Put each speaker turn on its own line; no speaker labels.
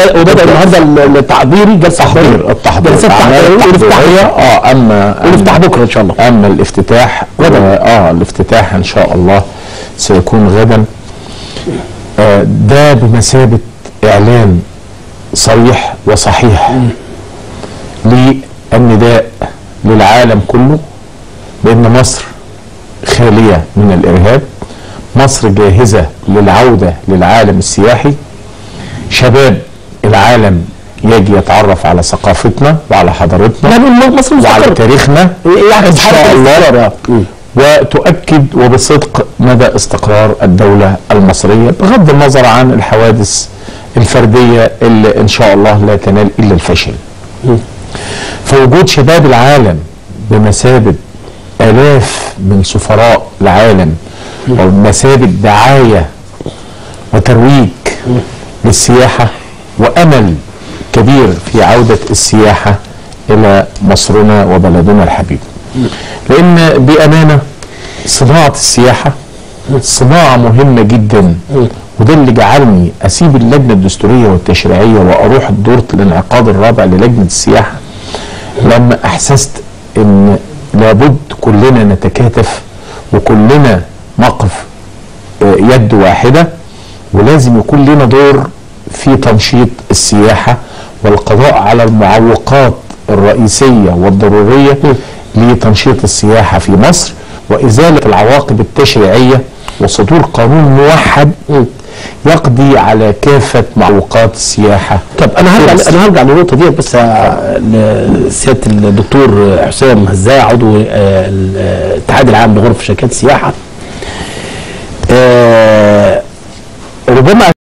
وبدا وبدا النهارده ال- التحضيري جلسه
تحضير التحضير
جلسه
الأعمال
تحضير والافتتاح
التحضيرية. اه اما
والافتتاح بكره ان شاء الله
اما الافتتاح
غداً.
اه الافتتاح ان شاء الله سيكون غدا آه ده بمثابه اعلان صريح وصحيح للنداء للعالم كله بان مصر خاليه من الارهاب مصر جاهزه للعوده للعالم السياحي شباب العالم يجي يتعرف على ثقافتنا وعلى حضارتنا
لا من مصر
وعلى
مستقر
تاريخنا
يعني
ان شاء الله
مم.
وتؤكد وبصدق مدى استقرار الدولة المصرية بغض النظر عن الحوادث الفردية اللي إن شاء الله لا تنال إلا الفشل فوجود شباب العالم بمثابة آلاف من سفراء العالم وبمثابة دعاية وترويج للسياحة وأمل كبير في عودة السياحة إلى مصرنا وبلدنا الحبيب لأن بأمانة صناعة السياحة صناعة مهمة جدا وده اللي جعلني أسيب اللجنة الدستورية والتشريعية وأروح دورة الانعقاد الرابع للجنة السياحة لما أحسست إن لابد كلنا نتكاتف وكلنا نقف آه، يد واحدة ولازم يكون لنا دور في تنشيط السياحة والقضاء على المعوقات الرئيسية والضرورية لتنشيط السياحة في مصر وإزالة العواقب التشريعية وصدور قانون موحد يقضي على كافة معوقات السياحة
طب انا هرجع انا هرجع للنقطه دي بس آه، لسياده الدكتور حسام هزاع عضو آه، الاتحاد العام لغرف شركات السياحه آه، ربما